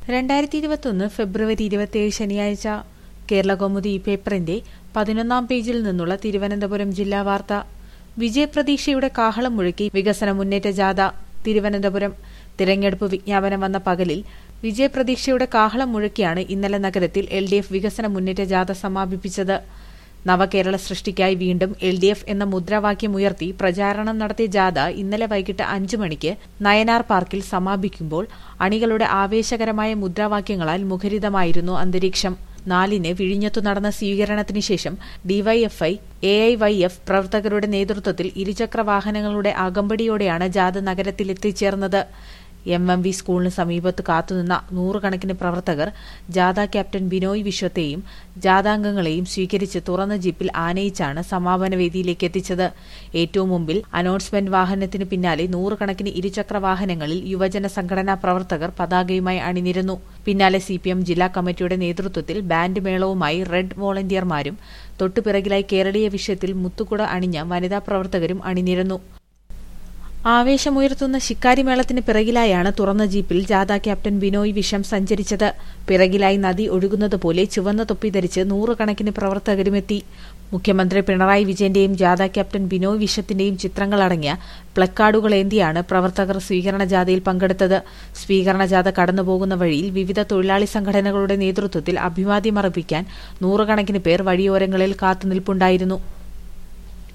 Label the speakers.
Speaker 1: രണ്ടായിരത്തി ഇരുപത്തൊന്ന് ഫെബ്രുവരി ഇരുപത്തിയേഴ് ശനിയാഴ്ച കേരളകൗമുദി ഈ പേപ്പറിന്റെ പതിനൊന്നാം പേജിൽ നിന്നുള്ള തിരുവനന്തപുരം ജില്ലാ വാർത്ത വിജയപ്രതീക്ഷയുടെ കാഹളം മുഴക്കി വികസന മുന്നേറ്റ ജാഥ തിരുവനന്തപുരം തിരഞ്ഞെടുപ്പ് വിജ്ഞാപനം വന്ന പകലിൽ വിജയപ്രതീക്ഷയുടെ കാഹളം മുഴക്കിയാണ് ഇന്നലെ നഗരത്തിൽ എൽ ഡി എഫ് വികസന മുന്നേറ്റ ജാഥ സമാപിപ്പിച്ചത് നവകേരള സൃഷ്ടിക്കായി വീണ്ടും എൽ ഡി എഫ് എന്ന മുദ്രാവാക്യമുയർത്തി പ്രചാരണം നടത്തിയ ജാഥ ഇന്നലെ വൈകിട്ട് അഞ്ചു മണിക്ക് നയനാർ പാർക്കിൽ സമാപിക്കുമ്പോൾ അണികളുടെ ആവേശകരമായ മുദ്രാവാക്യങ്ങളാൽ മുഖരിതമായിരുന്നു അന്തരീക്ഷം നാലിന് വിഴിഞ്ഞത്തു നടന്ന സ്വീകരണത്തിന് ശേഷം DYFI A I Y F പ്രവർത്തകരുടെ നേതൃത്വത്തിൽ ഇരുചക്ര വാഹനങ്ങളുടെ അകമ്പടിയോടെയാണ് ജാഥ നഗരത്തിലെത്തിച്ചേർന്നത് എം എം വി സ്കൂളിന് സമീപത്ത് കാത്തുനിന്ന നൂറുകണക്കിന് പ്രവർത്തകർ ജാഥ ക്യാപ്റ്റൻ ബിനോയ് വിശ്വത്തെയും ജാഥാംഗങ്ങളെയും സ്വീകരിച്ച് തുറന്ന ജീപ്പിൽ ആനയിച്ചാണ് സമാപന വേദിയിലേക്ക് എത്തിച്ചത് ഏറ്റവും മുമ്പിൽ അനൗൺസ്മെന്റ് വാഹനത്തിന് പിന്നാലെ നൂറുകണക്കിന് ഇരുചക്ര വാഹനങ്ങളിൽ യുവജന സംഘടനാ പ്രവർത്തകർ പതാകയുമായി അണിനിരന്നു പിന്നാലെ സി പി എം ജില്ലാ കമ്മിറ്റിയുടെ നേതൃത്വത്തിൽ ബാൻഡ് മേളവുമായി റെഡ് വോളണ്ടിയർമാരും തൊട്ടുപിറകിലായി കേരളീയ വിഷയത്തിൽ മുത്തുകുട അണിഞ്ഞ വനിതാ പ്രവർത്തകരും അണിനിരന്നു ആവേശമുയർത്തുന്ന ശിക്കാരിമേളത്തിന് പിറകിലായാണ് തുറന്ന ജീപ്പിൽ ജാഥ ക്യാപ്റ്റൻ ബിനോയ് വിഷം സഞ്ചരിച്ചത് പിറകിലായി നദി ഒഴുകുന്നതുപോലെ ചുവന്ന തൊപ്പി ധരിച്ച് നൂറുകണക്കിന് പ്രവർത്തകരുമെത്തി മുഖ്യമന്ത്രി പിണറായി വിജയന്റെയും ജാഥ ക്യാപ്റ്റൻ ബിനോയ് വിഷത്തിന്റെയും ചിത്രങ്ങളടങ്ങിയ പ്ലക്കാർഡുകളേന്തിയാണ് പ്രവർത്തകർ സ്വീകരണ ജാഥയിൽ പങ്കെടുത്തത് സ്വീകരണ ജാഥ കടന്നുപോകുന്ന വഴിയിൽ വിവിധ തൊഴിലാളി സംഘടനകളുടെ നേതൃത്വത്തിൽ അഭിവാദ്യമർപ്പിക്കാൻ നൂറുകണക്കിന് പേർ വഴിയോരങ്ങളിൽ കാത്തുനിൽപ്പുണ്ടായിരുന്നു